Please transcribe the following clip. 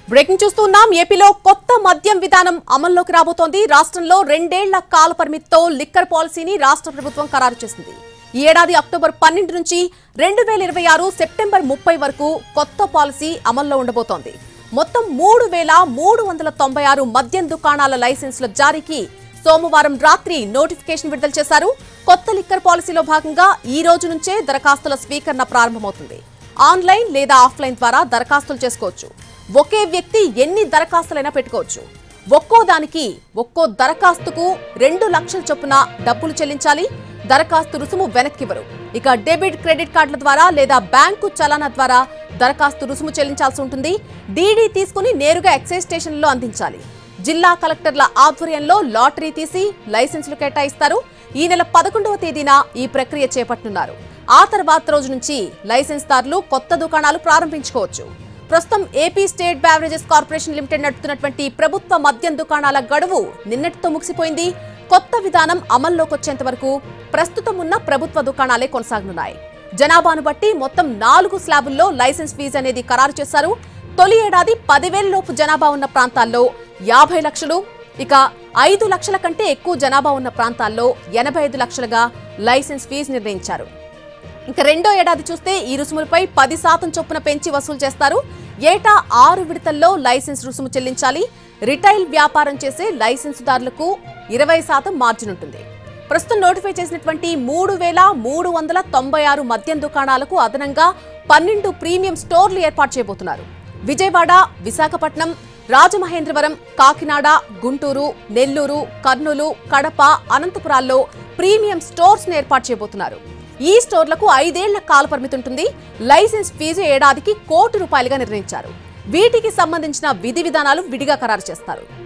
breaking చూస్తున్నాం ఏపీలో కొత్త మద్యం విధానం అమల్లోకి రాబోతోంది రాష్ట్రంలో రెండేళ్ల కాల పరిమితితో లిక్కర్ పాలసీని రాష్ట్ర ప్రభుత్వం ఖరారు చేసింది ఈ ఏడాది అక్టోబర్ పన్నెండు నుంచి రెండు వేల ఇరవై ఆరు సెప్టెంబర్ ముప్పై వరకు కొత్త పాలసీ అమల్లో ఉండబోతోంది మొత్తం మూడు వేల మూడు వందల తొంభై ఆరు మద్యం దుకాణాల లైసెన్సుల జారీకి సోమవారం రాత్రి నోటిఫికేషన్ విడుదల చేశారు కొత్త లిక్కర్ పాలసీలో భాగంగా ఈ రోజు నుంచే దరఖాస్తుల స్వీకరణ ప్రారంభమవుతుంది ఆన్లైన్ లేదా ఆఫ్లైన్ ద్వారా దరఖాస్తులు చేసుకోవచ్చు ఒకే వ్యక్తి ఎన్ని దరఖాస్తులైనా పెట్టుకోవచ్చు ఒక్కో దానికి ఒక్కో దరఖాస్తుకు రెండు లక్షల చొప్పున డబ్బులు చెల్లించాలి దరఖాస్తు రుసుము వెనక్కివ్వరు ఇక డెబిట్ క్రెడిట్ కార్డుల ద్వారా లేదా బ్యాంకు చలానా ద్వారా దరఖాస్తు రుసుము చెల్లించాల్సి ఉంటుంది డీడీ తీసుకుని నేరుగా ఎక్సైజ్ స్టేషన్లో అందించాలి జిల్లా కలెక్టర్ల ఆధ్వర్యంలో లాటరీ తీసి లైసెన్సులు కేటాయిస్తారు ఈ నెల పదకొండవ తేదీన ఈ ప్రక్రియ చేపట్టనున్నారు ఆ తర్వాత రోజు నుంచి లైసెన్స్దారులు కొత్త దుకాణాలు ప్రారంభించుకోవచ్చు ప్రస్తుతం AP state beverages corporation limited నడుపుతున్నటువంటి ప్రభుత్వ మద్యం దుకాణాల గడువు నిన్నటితో ముగిసిపోయింది కొత్త విధానం అమల్లోకి వచ్చేంత వరకు ప్రస్తుతం ఉన్న ప్రభుత్వ దుకాణాలే కొనసాగనున్నాయి జనాభాను బట్టి మొత్తం నాలుగు స్లాబుల్లో లైసెన్స్ ఫీజు అనేది ఖరారు చేశారు తొలి ఏడాది పదివేల లోపు జనాభా ఉన్న ప్రాంతాల్లో యాభై లక్షలు ఇక ఐదు లక్షల కంటే ఎక్కువ జనాభా ఉన్న ప్రాంతాల్లో ఎనభై ఐదు లక్షలుగా లైసెన్స్ ఫీజు నిర్ణయించారు ఇక రెండో ఏడాది చూస్తే ఈ రుసుములపై పది శాతం చొప్పున పెంచి వసూలు చేస్తారు ఏటా ఆరు విడతల్లో లైసెన్స్ రుసుము చెల్లించాలి రిటైల్ వ్యాపారం చేసే లైసెన్సుదారులకు ఇరవై శాతం మార్జిన్ ఉంటుంది ప్రస్తుతం నోటిఫై చేసినటువంటి మూడు వేల మూడు వందల తొంభై ఆరు మద్యం దుకాణాలకు అదనంగా పన్నెండు ప్రీమియం స్టోర్లు ఏర్పాటు చేయబోతున్నారు విజయవాడ విశాఖపట్నం రాజమహేంద్రవరం కాకినాడ గుంటూరు నెల్లూరు కర్నూలు కడప అనంతపురాల్లో ప్రీమియం స్టోర్స్ ఏర్పాటు చేయబోతున్నారు ఈ స్టోర్లకు ఐదేళ్ల కాల పరిమితి ఉంటుంది లైసెన్స్ ఫీజు ఏడాదికి కోటి రూపాయలుగా నిర్ణయించారు వీటికి సంబంధించిన విధి విధానాలు విడిగా ఖరారు చేస్తారు